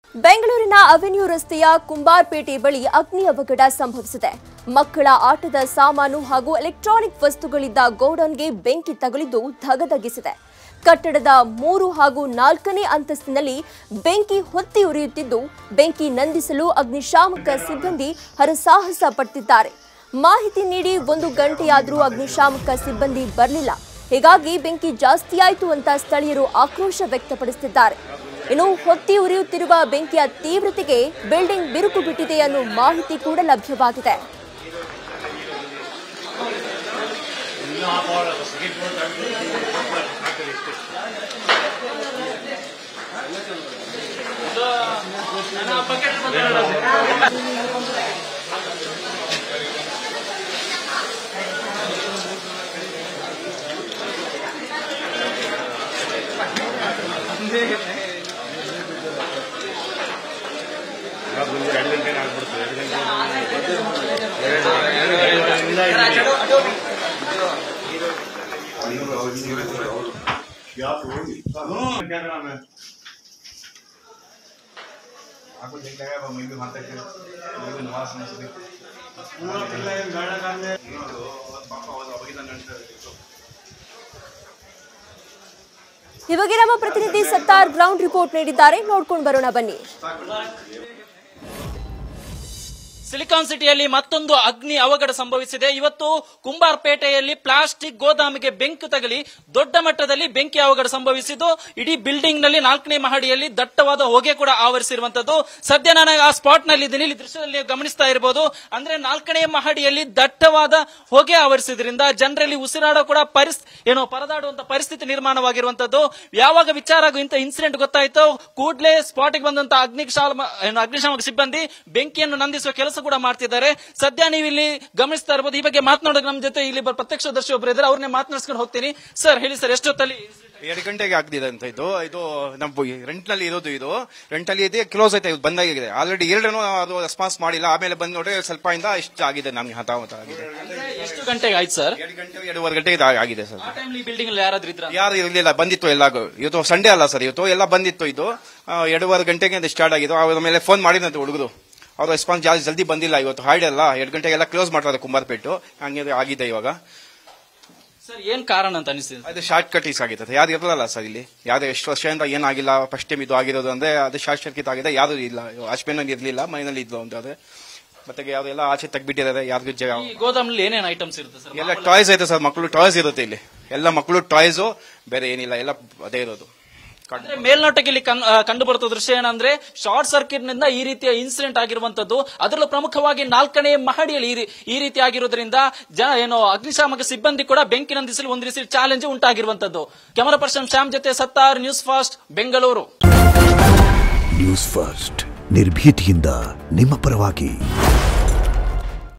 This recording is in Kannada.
ಬೆಂಗಳೂರಿನ ಅವೆನ್ಯೂ ರಸ್ತೆಯ ಕುಂಬಾರ್ಪೇಟೆ ಬಳಿ ಅಗ್ನಿ ಅವಘಡ ಸಂಭವಿಸಿದೆ ಮಕ್ಕಳ ಆಟದ ಸಾಮಾನು ಹಾಗೂ ಎಲೆಕ್ಟ್ರಾನಿಕ್ ವಸ್ತುಗಳಿದ್ದ ಗೋಡೌನ್ಗೆ ಬೆಂಕಿ ತಗುಲಿದ್ದು ಧಗಧಗಿಸಿದೆ ಕಟ್ಟಡದ ಮೂರು ಹಾಗೂ ನಾಲ್ಕನೇ ಅಂತಸ್ತಿನಲ್ಲಿ ಬೆಂಕಿ ಹೊತ್ತಿ ಉರಿಯುತ್ತಿದ್ದು ಬೆಂಕಿ ನಂದಿಸಲು ಅಗ್ನಿಶಾಮಕ ಸಿಬ್ಬಂದಿ ಹರಸಾಹಸ ಪಟ್ಟಿದ್ದಾರೆ ಮಾಹಿತಿ ನೀಡಿ ಒಂದು ಗಂಟೆಯಾದರೂ ಅಗ್ನಿಶಾಮಕ ಸಿಬ್ಬಂದಿ ಬರಲಿಲ್ಲ ಹೀಗಾಗಿ ಬೆಂಕಿ ಜಾಸ್ತಿಯಾಯಿತು ಅಂತ ಸ್ಥಳೀಯರು ಆಕ್ರೋಶ ವ್ಯಕ್ತಪಡಿಸುತ್ತಿದ್ದಾರೆ ಇನ್ನು ಹೊತ್ತಿ ಉರಿಯುತ್ತಿರುವ ಬೆಂಕಿಯ ತೀವ್ರತೆಗೆ ಬಿಲ್ಡಿಂಗ್ ಬಿರುಕು ಬಿಟ್ಟಿದೆ ಅನ್ನೋ ಮಾಹಿತಿ ಕೂಡ ಲಭ್ಯವಾಗಿದೆ ಮುಂದೆ ಎರಡು ಗಂಟೆಗೆ ಆಗ್ಬಿಡ್ತು ಎರಡು ಗಂಟೆ ಈ ಬಗ್ಗೆ ನಮ್ಮ ಪ್ರತಿನಿಧಿ ಸತ್ತಾರ್ ಗ್ರೌಂಡ್ ರಿಪೋರ್ಟ್ ನೀಡಿದ್ದಾರೆ ನೋಡ್ಕೊಂಡು ಬರೋಣ ಬನ್ನಿ ಸಿಲಿಕಾನ್ ಸಿಟಿಯಲ್ಲಿ ಮತ್ತೊಂದು ಅಗ್ನಿ ಅವಘಡ ಸಂಭವಿಸಿದೆ ಇವತ್ತು ಕುಂಬಾರ್ಪೇಟೆಯಲ್ಲಿ ಪ್ಲಾಸ್ಟಿಕ್ ಗೋದಾಮಿಗೆ ಬೆಂಕಿ ತಗಲಿ ದೊಡ್ಡ ಮಟ್ಟದಲ್ಲಿ ಬೆಂಕಿ ಅವಘಡ ಸಂಭವಿಸಿದ್ದು ಇಡೀ ಬಿಲ್ಡಿಂಗ್ ನಲ್ಲಿ ನಾಲ್ಕನೇ ಮಹಡಿಯಲ್ಲಿ ದಟ್ಟವಾದ ಹೊಗೆ ಕೂಡ ಆವರಿಸಿರುವಂತದ್ದು ಸದ್ಯ ನಾನು ಆ ಸ್ಪಾಟ್ ನಲ್ಲಿ ಇದ್ದೀನಿ ಇಲ್ಲಿ ದೃಶ್ಯದಲ್ಲಿ ನೀವು ಗಮನಿಸ್ತಾ ಇರಬಹುದು ಅಂದ್ರೆ ನಾಲ್ಕನೇ ಮಹಡಿಯಲ್ಲಿ ದಟ್ಟವಾದ ಹೊಗೆ ಆವರಿಸಿದ್ರಿಂದ ಜನರಲ್ಲಿ ಉಸಿರಾಡೋ ಕೂಡ ಪರಿಸ್ ಏನೋ ಪರದಾಡುವಂತ ಪರಿಸ್ಥಿತಿ ನಿರ್ಮಾಣವಾಗಿರುವಂತದ್ದು ಯಾವಾಗ ವಿಚಾರ ಇಂಥ ಇನ್ಸಿಡೆಂಟ್ ಗೊತ್ತಾಯ್ತು ಕೂಡಲೇ ಸ್ಪಾಟ್ಗೆ ಬಂದಂತ ಅಗ್ನಿಶಾಮ ಏನು ಅಗ್ನಿಶಾಮಕ ಸಿಬ್ಬಂದಿ ಬೆಂಕಿಯನ್ನು ನಂದಿಸುವ ಕೆಲಸ ಕೂಡ ಮಾಡ್ತಿದ್ದಾರೆ ಸದ್ಯ ನೀವು ಇಲ್ಲಿ ಗಮನಿಸ್ತಾ ಇರಬಹುದು ಈ ಬಗ್ಗೆ ಮಾತನಾಡೋಕೆ ನಮ್ಮ ಜೊತೆ ಇಲ್ಲಿ ಬ- ಪ್ರತ್ಯಕ್ಷದರ್ಶಿ ಒಬ್ಬರು ಇದ್ದಾರೆ ಅವ್ರನ್ನೇ ಮಾತನಾಡ್ಸ್ಕೊಂಡು ಹೋಗ್ತೀನಿ ಸರ್ ಹೇಳಿ ಸರ್ ಎಷ್ಟೊತ್ತಲ್ಲಿ ಎರಡು ಗಂಟೆಗೆ ಆಗ್ತಿದೆ ಅಂತ ಇದು ಇದು ನಮ್ಮ ರೆಂಟ್ ನಲ್ಲಿ ಇರೋದು ಇದು ರೆಂಟ್ ಅಲ್ಲಿ ಇದೆ ಕ್ಲೋಸ್ ಐತೆ ಇದು ಬಂದಾಗಿದೆ ಆಲ್ರೆಡಿ ಎರಡೇನೋ ಅದು ರೆಸ್ಪಾನ್ಸ್ ಮಾಡಿಲ್ಲ ಆಮೇಲೆ ಬಂದ್ ನೋಡ್ರೆ ಸ್ವಲ್ಪ ಇಂದ ಇಷ್ಟು ಆಗಿದೆ ನಮ್ಗೆ ಹತಾಹತ ಆಗಿದೆ ಎಷ್ಟು ಗಂಟೆಗೆ ಆಯ್ತು ಸರ್ ಎರಡು ಗಂಟೆ ಎರಡೂವರೆ ಗಂಟೆಗೆ ಇದು ಆಗಿದೆ ಸರ್ ಆ ಟೈಮ್ ಬಿಲ್ಡಿಂಗ್ ಅಲ್ಲಿ ಯಾರಾದ್ರೂ ಇದ್ರ ಯಾರು ಇರಲಿಲ್ಲ ಬಂದಿತ್ತು ಎಲ್ಲ ಇವತ್ತು ಸಂಡೇ ಅಲ್ಲ ಸರ್ ಇವತ್ತು ಎಲ್ಲ ಬಂದಿತ್ತು ಇದು ಆ, ಎರಡೂವರೆ ಗಂಟೆಗೆ ಅದು ಸ್ಟಾರ್ಟ್ ಆಗಿದ್ದು ಅವ್ರ ಮೇಲೆ ಫೋನ್ ಮಾಡಿದಂತೆ ಹುಡುಗರು ಅವ್ರ ರೆಸ್ಪಾನ್ಸ್ ಜಾಸ್ತಿ ಜಲ್ದಿ ಬಂದಿಲ್ಲ ಇವತ್ತು ಹಾಯ್ಡ್ ಅಲ್ಲ ಎರಡು ಗಂಟೆಗೆಲ್ಲ ಕ್ಲೋಸ್ ಮಾಡ್ತಾರೆ ಕುಂಬಾರ್ಪೇಟು ಹಂಗೆ ಆಗಿದೆ ಇವಾಗ ಸರ್ ಏನ್ ಕಾರಣ ಅಂತ ಅನಿಸ್ತಿದೆ ಅದು ಶಾರ್ಟ್ ಕಟ್ ಈಸ್ ಆಗಿತ್ತು ಯಾರು ಇರಲ್ಲ ಸರ್ ಇಲ್ಲಿ ಯಾರು ಎಷ್ಟು ವರ್ಷದಿಂದ ಏನಾಗಿಲ್ಲ ಫಸ್ಟ್ ಟೈಮ್ ಇದು ಆಗಿರೋದು ಅಂದ್ರೆ ಅದು ಶಾರ್ಟ್ ಸರ್ಕಿಟ್ ಆಗಿದೆ ಯಾರು ಇಲ್ಲ ವಾಚ್ಮೆನ್ ಇರಲಿಲ್ಲ ಮನೆಯಲ್ಲಿ ಇದ್ಲು ಅಂತ ಅದೇ ಮತ್ತೆ ಯಾವ್ದೆಲ್ಲ ಆಚೆ ತೆಗ್ಬಿಟ್ಟಿದ್ದಾರೆ ಯಾರಿಗೂ ಜ ಈ ಗೋದಾಮ್ನಲ್ಲಿ ಏನೇನ್ ಐಟಮ್ಸ್ ಇರುತ್ತೆ ಸರ್ ಎಲ್ಲ ಟಾಯ್ಸ್ ಐತೆ ಸರ್ ಮಕ್ಕಳು ಟಾಯ್ಸ್ ಇರುತ್ತೆ ಇಲ್ಲಿ ಎಲ್ಲ ಮಕ್ಕಳು ಟಾಯ್ಸು ಬೇರೆ ಏನಿಲ್ಲ ಎಲ್ಲ ಅದೇ ಇರೋದು ಅಂದ್ರೆ ಮೇಲ್ನೋಟಕ್ಕೆ ಇಲ್ಲಿ ಕಣ್- ಆ, ಕಂಡು ಬರುತ್ತ ದೃಶ್ಯ ಏನಂದ್ರೆ ಶಾರ್ಟ್ ಸರ್ಕ್ಯೂಟ್ ನಿಂದ ಈ ರೀತಿಯ ಇನ್ಸಿಡೆಂಟ್ ಆಗಿರುವಂತದ್ದು ಅದರಲ್ಲೂ ಪ್ರಮುಖವಾಗಿ ನಾಲ್ಕನೇ ಮಹಡಿಯಲ್ಲಿ ಈ ರೀ- ಈ ರೀತಿ ಆಗಿರೋದ್ರಿಂದ ಜನ ಏನು ಅಗ್ನಿಶಾಮಕ ಸಿಬ್ಬಂದಿ ಕೂಡ ಬೆಂಕಿ ನಂದಿಸಲು ಒಂದು ರೀತಿ ಚಾಲೆಂಜ್ ಉಂಟಾಗಿರುವಂತದ್ದು ಕ್ಯಾಮರಾ ಪರ್ಸನ್ ಶ್ಯಾಮ್ ಜೊತೆ Sattar news fast Bengaluru news first ನಿರ್ಭೀತಿಯಿಂದ ನಿಮ್ಮ ಪರವಾಗಿ